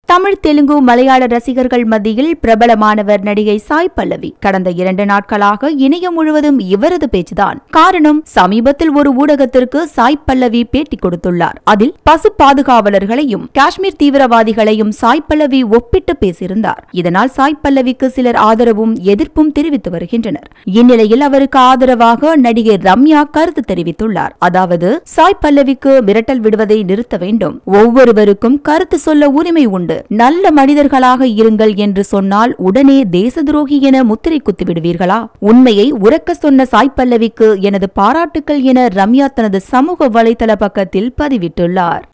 தமிழ் தெலுங்கு மலையாள ரசிகர்கள் மத்தியில் பிரபலமானவர் நடிகை சாய் பல்லவி கடந்த இரண்டு நாட்களாக இணையம் முழுவதும் இவரது பேச்சுதான் காரணம் சமீபத்தில் ஒரு ஊடகத்திற்கு சாய் பல்லவி பேட்டி கொடுத்துள்ளார் அதில் பசு பாதுகாவலர்களையும் காஷ்மீர் தீவிரவாதிகளையும் சாய் பல்லவி ஒப்பிட்டு பேசியிருந்தார் இதனால் சாய் பல்லவிக்கு சிலர் ஆதரவும் எதிர்ப்பும் தெரிவித்து வருகின்றனர் இந்நிலையில் அவருக்கு ஆதரவாக நடிகை ரம்யா கருத்து தெரிவித்துள்ளார் அதாவது சாய் பல்லவிக்கு மிரட்டல் விடுவதை நிறுத்த வேண்டும் ஒவ்வொருவருக்கும் கருத்து சொல்ல உரிமை உண்டு நல்ல மனிதர்களாக இருங்கள் என்று சொன்னால் உடனே தேச துரோகி என முத்திரை குத்தி விடுவீர்களா உண்மையை உறக்க சொன்ன சாய் பல்லவிக்கு எனது பாராட்டுக்கள் என ரம்யா தனது சமூக வலைதள பக்கத்தில் பதிவிட்டுள்ளார்